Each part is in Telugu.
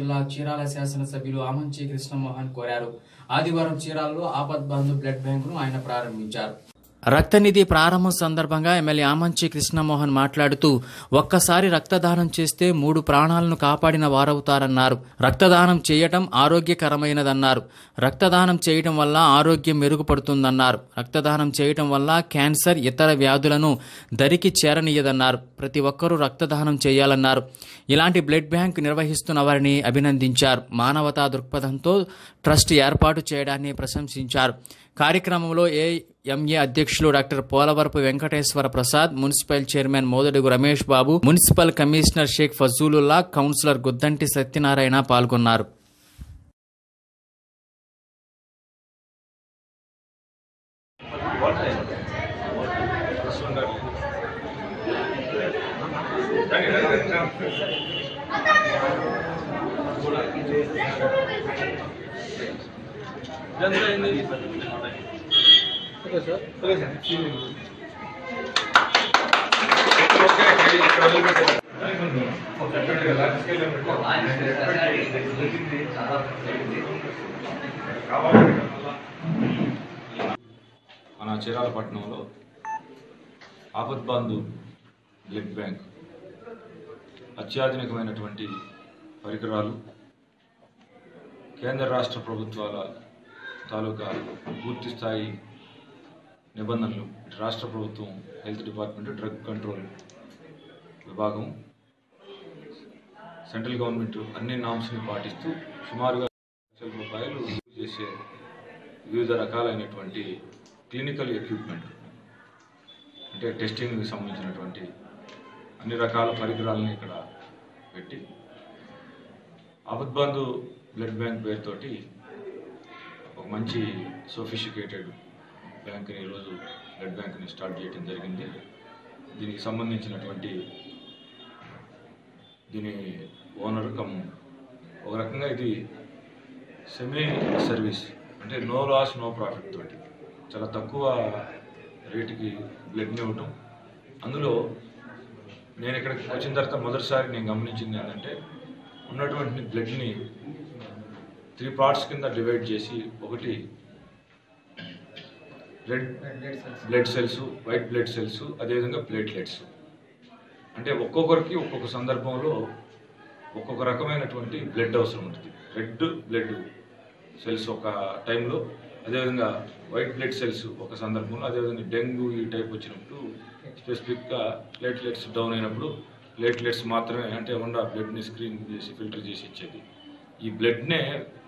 జిల్లా చీరాల శాసనసభ్యులు ఆమంచి కృష్ణమోహన్ కోరారు ఆదివారం చీరాలలో ఆపద్ బంధు బ్లడ్ బ్యాంకును ఆయన ప్రారంభించారు రక్తనిధి ప్రారంభం సందర్భంగా ఎమ్మెల్యే ఆమంచి కృష్ణమోహన్ మాట్లాడుతూ ఒక్కసారి రక్తదానం చేస్తే మూడు ప్రాణాలను కాపాడిన వారవుతారన్నారు రక్తదానం చేయటం ఆరోగ్యకరమైనదన్నారు రక్తదానం చేయటం వల్ల ఆరోగ్యం మెరుగుపడుతుందన్నారు రక్తదానం చేయటం వల్ల క్యాన్సర్ ఇతర వ్యాధులను దరికి చేరనీయదన్నారు ప్రతి ఒక్కరూ రక్తదానం చేయాలన్నారు ఇలాంటి బ్లడ్ బ్యాంక్ నిర్వహిస్తున్న వారిని అభినందించారు మానవతా దృక్పథంతో ట్రస్ట్ ఏర్పాటు చేయడాన్ని ప్రశంసించారు కార్యక్రమంలో ఏఎంఏ అధ్యక్షులు doctor Polavarapu Venkateswara Prasad municipal chairman Modadugu Ramesh Babu municipal commissioner Shaik Fazulullah councillor Guddanti Satyanarayana పాల్గొన్నారు మన చీరాల పట్టణంలో ఆపద్బాంధు బ్లడ్ బ్యాంక్ అత్యాధునికమైనటువంటి పరికరాలు కేంద్ర రాష్ట్ర ప్రభుత్వాల తాలూకా పూర్తి స్థాయి నిబంధనలు ఇటు రాష్ట్ర ప్రభుత్వం హెల్త్ డిపార్ట్మెంట్ డ్రగ్ కంట్రోల్ విభాగం సెంట్రల్ గవర్నమెంట్ అన్ని నామ్స్ని పాటిస్తూ సుమారుగా లక్షల రూపాయలు చేసే వివిధ రకాలైనటువంటి క్లినికల్ ఎక్విప్మెంట్ అంటే టెస్టింగ్కి సంబంధించినటువంటి అన్ని రకాల పరికరాలను ఇక్కడ పెట్టి ఆపద్బంధు బ్లడ్ బ్యాంక్ పేరుతోటి ఒక మంచి సోఫిస్టికేటెడ్ బ్యాంక్ని ఈరోజు బ్లడ్ బ్యాంక్ని స్టార్ట్ చేయడం జరిగింది దీనికి సంబంధించినటువంటి దీని ఓనర్ కమ్ ఒక రకంగా ఇది సెమీ సర్వీస్ అంటే నో లాస్ నో ప్రాఫిట్ తోటి చాలా తక్కువ రేటుకి బ్లడ్ని ఇవ్వటం అందులో నేను ఇక్కడికి వచ్చిన తర్వాత మొదటిసారి నేను గమనించింది ఏంటంటే ఉన్నటువంటి బ్లడ్ని త్రీ పార్ట్స్ కింద డివైడ్ చేసి ఒకటి red blood cells white blood cells అదేవిధంగా ప్లేట్లెట్స్ అంటే ఒక్కొక్కరికి ఒక్కొక్క సందర్భంలో ఒక్కొక్క రకమైనటువంటి బ్లడ్ అవసరం ఉంటుంది రెడ్ బ్లడ్ సెల్స్ ఒక టైంలో అదేవిధంగా వైట్ బ్లడ్ సెల్స్ ఒక సందర్భంలో అదేవిధంగా డెంగ్యూ ఈ టైప్ వచ్చినప్పుడు స్పెసిఫిక్గా ప్లేట్లెట్స్ డౌన్ అయినప్పుడు ప్లేట్లెట్స్ మాత్రమే అంటే ఉన్న బ్లడ్ని స్క్రీన్ చేసి ఫిల్టర్ చేసి ఇచ్చేది ఈ బ్లడ్నే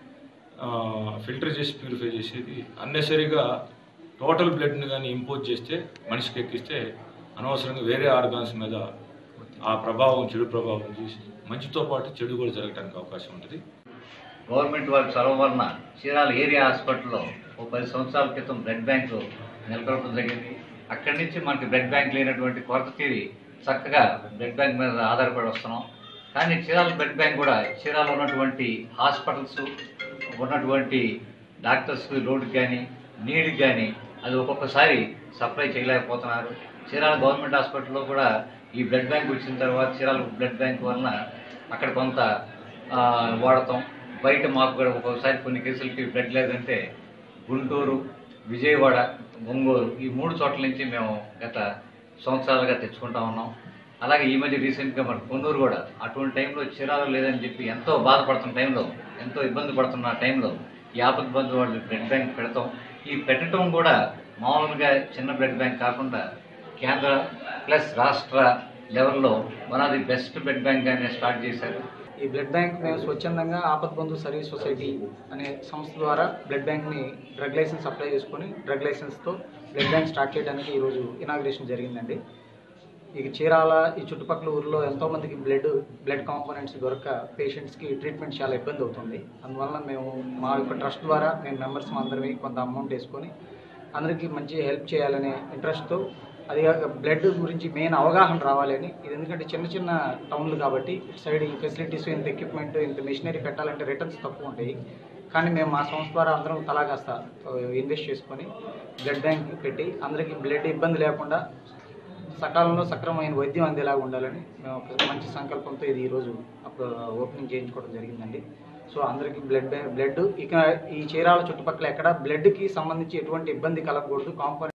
ఫిల్టర్ చేసి ప్యూరిఫై చేసేది అన్నెసరీగా టోటల్ బ్లడ్ని కానీ ఇంపోజ్ చేస్తే మనిషికి ఎక్కిస్తే అనవసరంగా వేరే ఆర్గాన్స్ మీద ఆ ప్రభావం చెడు ప్రభావం చేసి మంచితో పాటు చెడు కూడా జరగడానికి అవకాశం ఉంటుంది గవర్నమెంట్ వారి చొరవ వలన చీరాల ఏరియా హాస్పిటల్లో ఓ పది సంవత్సరాల క్రితం బ్లడ్ బ్యాంకు నెలకొల్పడం జరిగింది అక్కడి నుంచి మనకి బ్లడ్ బ్యాంక్ లేనటువంటి కొరత తీరి చక్కగా బ్లడ్ బ్యాంక్ మీద ఆధారపడి వస్తున్నాం కానీ చీరాల బ్లడ్ బ్యాంక్ కూడా చీరాల ఉన్నటువంటి హాస్పిటల్స్ ఉన్నటువంటి డాక్టర్స్ లోడ్కి కానీ నీడ్కి కానీ అది ఒక్కొక్కసారి సప్లై చేయలేకపోతున్నారు చీరాల గవర్నమెంట్ హాస్పిటల్లో కూడా ఈ బ్లడ్ బ్యాంక్ వచ్చిన తర్వాత చీరాల బ్లడ్ బ్యాంక్ వలన అక్కడ కొంత ఆ, వాడతాం బయట మాకు కూడా ఒక్కొక్కసారి కొన్ని కేసులకి బ్లడ్ లేదంటే గుంటూరు విజయవాడ ఒంగోలు ఈ మూడు చోట్ల నుంచి మేము గత సంవత్సరాలుగా తెచ్చుకుంటా ఉన్నాం అలాగే ఈ మధ్య రీసెంట్గా మన కొన్నూరు కూడా అటువంటి టైంలో చీరాలు లేదని చెప్పి ఎంతో బాధపడుతున్న టైంలో ఎంతో ఇబ్బంది పడుతున్న టైంలో ఈ ఆపద్ బంధు వాళ్ళు బ్లడ్ బ్యాంక్ పెడతాం ఈ పెట్టడం కూడా మామూలుగా చిన్న బ్లడ్ బ్యాంక్ కాకుండా కేంద్ర ప్లస్ రాష్ట్ర లెవెల్లో one of the best blood bank అని స్టార్ట్ చేశారు ఈ బ్లడ్ బ్యాంక్ మేము స్వచ్ఛందంగా ఆపద్ బంధు సర్వీస్ సొసైటీ అనే సంస్థ ద్వారా బ్లడ్ బ్యాంక్ని డ్రగ్ లైసెన్స్ అప్లై చేసుకొని డ్రగ్ లైసెన్స్తో బ్లడ్ బ్యాంక్ స్టార్ట్ చేయడానికి ఈరోజు ఇనాగ్రేషన్ జరిగిందండి ఇక చీరాల ఈ చుట్టుపక్కల ఊర్లో ఎంతోమందికి బ్లడ్ బ్లడ్ కాంపోనెంట్స్ దొరక పేషెంట్స్కి ట్రీట్మెంట్ చాలా ఇబ్బంది అవుతుంది అందువల్ల మేము మా యొక్క ట్రస్ట్ ద్వారా మేము మెంబర్స్ అందరమే కొంత అమౌంట్ వేసుకొని అందరికీ మంచి హెల్ప్ చేయాలనే ఇంట్రెస్ట్తో అది కాక బ్లడ్ గురించి మెయిన్ అవగాహన రావాలని ఇది ఎందుకంటే చిన్న చిన్న టౌన్లు కాబట్టి ఇటు సైడ్ ఈ ఫెసిలిటీస్ ఇంత ఎక్విప్మెంట్ ఇంత మెషినరీ పెట్టాలంటే రిటర్న్స్ తక్కువ ఉంటాయి కానీ మేము మా సంస్థ ద్వారా అందరం తలా కాస్త ఇన్వెస్ట్ చేసుకొని బ్లడ్ బ్యాంక్ పెట్టి అందరికీ బ్లడ్ ఇబ్బంది లేకుండా సకాలంలో సక్రమమైన వైద్యం అందేలాగా ఉండాలని మేము ఒక మంచి సంకల్పంతో ఇది ఈరోజు అప్పుడు ఓపెనింగ్ చేయించుకోవడం జరిగిందండి సో అందరికీ బ్లడ్ బ్యాంక్ బ్లడ్ ఇక ఈ చీరాల చుట్టుపక్కల ఎక్కడ బ్లడ్కి సంబంధించి ఎటువంటి ఇబ్బంది కలగకూడదు కాంపౌండ్